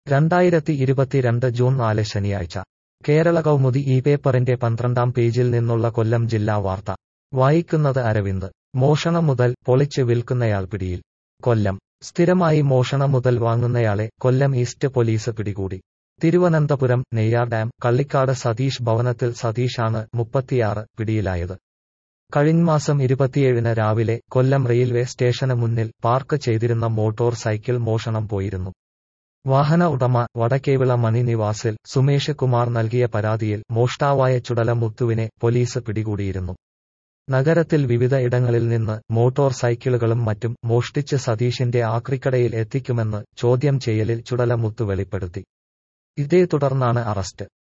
രണ്ടായിരത്തി ഇരുപത്തിരണ്ട് ജൂൺ നാല് ശനിയാഴ്ച കേരള കൗമുദി ഈ പേപ്പറിന്റെ പന്ത്രണ്ടാം പേജിൽ നിന്നുള്ള കൊല്ലം ജില്ലാ വാർത്ത വായിക്കുന്നത് അരവിന്ദ് മോഷണം മുതൽ പൊളിച്ച് വിൽക്കുന്നയാൾ പിടിയിൽ കൊല്ലം സ്ഥിരമായി മോഷണം മുതൽ വാങ്ങുന്നയാളെ കൊല്ലം ഈസ്റ്റ് പോലീസ് പിടികൂടി തിരുവനന്തപുരം നെയ്യാർ ഡാം കള്ളിക്കാട് സതീഷ് ഭവനത്തിൽ സതീഷാണ് മുപ്പത്തിയാറ് പിടിയിലായത് കഴിഞ്ഞമാസം ഇരുപത്തിയേഴിന് രാവിലെ കൊല്ലം റെയിൽവേ സ്റ്റേഷന് മുന്നിൽ പാർക്ക് ചെയ്തിരുന്ന മോട്ടോർ സൈക്കിൾ മോഷണം പോയിരുന്നു വാഹന ഉടമ വടക്കേവിള മണി നിവാസിൽ സുമേഷ് കുമാർ നൽകിയ പരാതിയിൽ മോഷ്ടാവായ ചുടല മുത്തുവിനെ പോലീസ് പിടികൂടിയിരുന്നു നഗരത്തിൽ വിവിധ ഇടങ്ങളിൽ നിന്ന് മോട്ടോർ സൈക്കിളുകളും മറ്റും മോഷ്ടിച്ച് സതീഷിന്റെ ആക്രിക്കടയിൽ എത്തിക്കുമെന്ന് ചോദ്യം ചെയ്യലിൽ ചുടല മുത്തു വെളിപ്പെടുത്തി ഇതേ തുടർന്നാണ് അറസ്റ്റ്